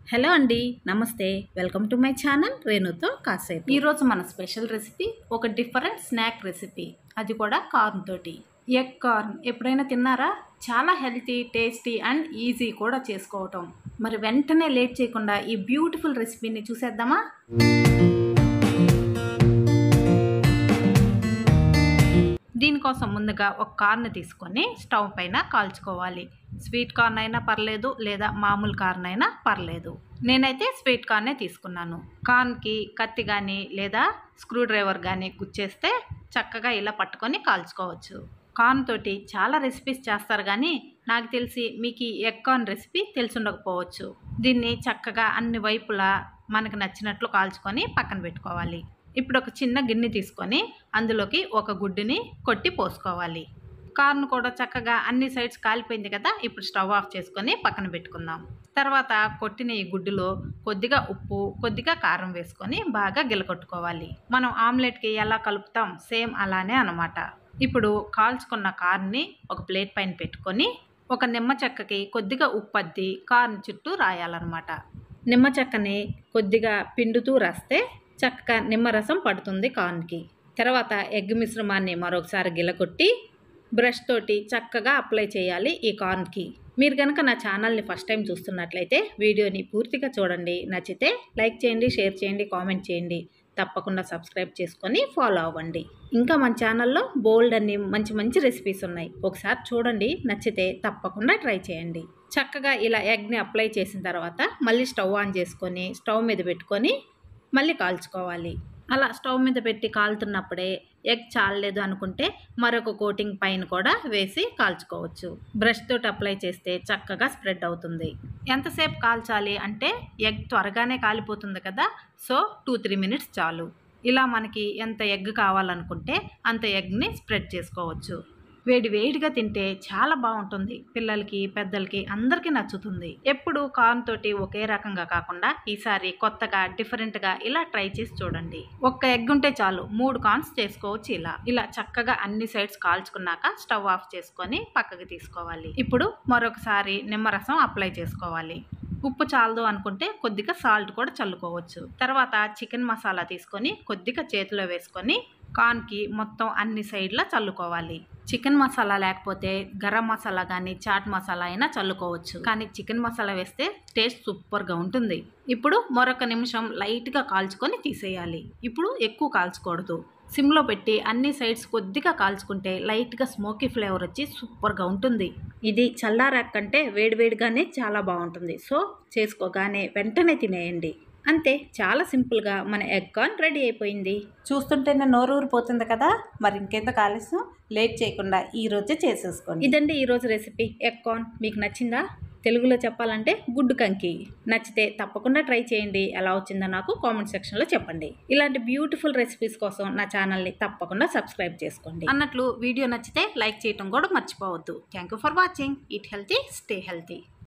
hello అండి నమస్తే welcome to my channel రేణుతో కాసేపు ఈరోజు మన స్పెషల్ రెసిపీ ఒక డిఫరెంట్ స్నాక్ రెసిపీ అది కూడా కార్న్ తోటి ఎగ్ కార్న్ ఎప్పుడైనా తిన్నారా చాలా హెల్తీ టేస్టీ అండ్ ఈజీ కూడా చేసుకోవటం మరి వెంటనే లేట్ చేయకుండా ఈ బ్యూటిఫుల్ రెసిపీని చూసేద్దామా దీనికోసం ముందుగా ఒక కార్న్ తీసుకొని స్టవ్ పైన కాల్చుకోవాలి స్వీట్ కార్న్ అయినా పర్లేదు లేదా మామూలు కార్న్ అయినా పర్లేదు నేనైతే స్వీట్ కార్నే తీసుకున్నాను కార్న్కి కత్తి కానీ లేదా స్క్రూ డ్రైవర్ కానీ గుచ్చేస్తే చక్కగా ఇలా పట్టుకొని కాల్చుకోవచ్చు కార్న్ తోటి చాలా రెసిపీస్ చేస్తారు కానీ నాకు తెలిసి మీకు ఈ ఎగ్ కార్న్ రెసిపీ తెలిసి ఉండకపోవచ్చు దీన్ని చక్కగా అన్ని వైపులా మనకు నచ్చినట్లు కాల్చుకొని పక్కన పెట్టుకోవాలి ఇప్పుడు ఒక చిన్న గిన్నె తీసుకొని అందులోకి ఒక గుడ్డుని కొట్టి పోసుకోవాలి కార్న్ కూడా చక్కగా అన్ని సైడ్స్ కాలిపోయింది కదా ఇప్పుడు స్టవ్ ఆఫ్ చేసుకొని పక్కన పెట్టుకుందాం తర్వాత కొట్టిన ఈ గుడ్డులో కొద్దిగా ఉప్పు కొద్దిగా కారం వేసుకొని బాగా గిలకొట్టుకోవాలి మనం ఆమ్లెట్కి ఎలా కలుపుతాం సేమ్ అలానే అనమాట ఇప్పుడు కాల్చుకున్న కార్న్ని ఒక ప్లేట్ పైన పెట్టుకొని ఒక నిమ్మ చెక్కకి కొద్దిగా ఉప్పు అద్ది కార్న్ చుట్టూ రాయాలన్నమాట నిమ్మ చెక్కని కొద్దిగా పిండుతూ రాస్తే చక్కగా నిమ్మరసం పడుతుంది కార్న్కి తర్వాత ఎగ్ మిశ్రమాన్ని మరొకసారి గిలకొట్టి బ్రష్ తోటి చక్కగా అప్లై చేయాలి ఈ కార్న్కి మీరు కనుక నా ఛానల్ని ఫస్ట్ టైం చూస్తున్నట్లయితే వీడియోని పూర్తిగా చూడండి నచ్చితే లైక్ చేయండి షేర్ చేయండి కామెంట్ చేయండి తప్పకుండా సబ్స్క్రైబ్ చేసుకొని ఫాలో అవ్వండి ఇంకా మన ఛానల్లో బోల్డ్ అన్ని మంచి మంచి రెసిపీస్ ఉన్నాయి ఒకసారి చూడండి నచ్చితే తప్పకుండా ట్రై చేయండి చక్కగా ఇలా ఎగ్ని అప్లై చేసిన తర్వాత మళ్ళీ స్టవ్ ఆన్ చేసుకొని స్టవ్ మీద పెట్టుకొని మళ్ళీ కాల్చుకోవాలి అలా స్టవ్ మీద పెట్టి కాలుతున్నప్పుడే ఎగ్ చాలలేదు అనుకుంటే మరొక కోటింగ్ పైన కూడా వేసి కాల్చుకోవచ్చు బ్రష్ తోటి అప్లై చేస్తే చక్కగా స్ప్రెడ్ అవుతుంది ఎంతసేపు కాల్చాలి అంటే ఎగ్ త్వరగానే కాలిపోతుంది కదా సో టూ త్రీ మినిట్స్ చాలు ఇలా మనకి ఎంత ఎగ్ కావాలనుకుంటే అంత ఎగ్ని స్ప్రెడ్ చేసుకోవచ్చు వేడి వేడిగా తింటే చాలా బాగుంటుంది పిల్లలకి పెద్దలకి అందరికీ నచ్చుతుంది ఎప్పుడు కార్న్ తోటి ఒకే రకంగా కాకుండా ఈసారి కొత్తగా డిఫరెంట్గా ఇలా ట్రై చేసి చూడండి ఒక్క ఎగ్ ఉంటే చాలు మూడు కార్న్స్ చేసుకోవచ్చు ఇలా ఇలా చక్కగా అన్ని సైడ్స్ కాల్చుకున్నాక స్టవ్ ఆఫ్ చేసుకొని పక్కకి తీసుకోవాలి ఇప్పుడు మరొకసారి నిమ్మరసం అప్లై చేసుకోవాలి ఉప్పు చాలదు అనుకుంటే కొద్దిగా సాల్ట్ కూడా చల్లుకోవచ్చు తర్వాత చికెన్ మసాలా తీసుకొని కొద్దిగా చేతిలో వేసుకొని కార్న్కి మొత్తం అన్ని సైడ్లా చల్లుకోవాలి చికెన్ మసాలా లేకపోతే గరం మసాలా కానీ చాట్ మసాలా అయినా చల్లుకోవచ్చు కానీ చికెన్ మసాలా వేస్తే టేస్ట్ సూపర్గా ఉంటుంది ఇప్పుడు మరొక నిమిషం లైట్గా కాల్చుకొని తీసేయాలి ఇప్పుడు ఎక్కువ కాల్చకూడదు సిమ్లో పెట్టి అన్ని సైడ్స్ కొద్దిగా కాల్చుకుంటే లైట్గా స్మోకీ ఫ్లేవర్ వచ్చి సూపర్గా ఉంటుంది ఇది చల్లారాక కంటే వేడివేడిగానే చాలా బాగుంటుంది సో చేసుకోగానే వెంటనే తినేయండి అంతే చాలా సింపుల్గా మన ఎగ్ కార్న్ రెడీ అయిపోయింది చూస్తుంటేనే నోరు ఊరిపోతుంది కదా మరి ఇంకెంత ఆలస్యం లేట్ చేయకుండా ఈ రోజే చేసేసుకోండి ఇదండి ఈరోజు రెసిపీ ఎగ్ కార్న్ మీకు నచ్చిందా తెలుగులో చెప్పాలంటే గుడ్డు కంకి నచ్చితే తప్పకుండా ట్రై చేయండి ఎలా వచ్చిందో నాకు కామెంట్ సెక్షన్లో చెప్పండి ఇలాంటి బ్యూటిఫుల్ రెసిపీస్ కోసం నా ఛానల్ని తప్పకుండా సబ్స్క్రైబ్ చేసుకోండి అన్నట్లు వీడియో నచ్చితే లైక్ చేయడం కూడా మర్చిపోవద్దు thank you for watching it healthy stay healthy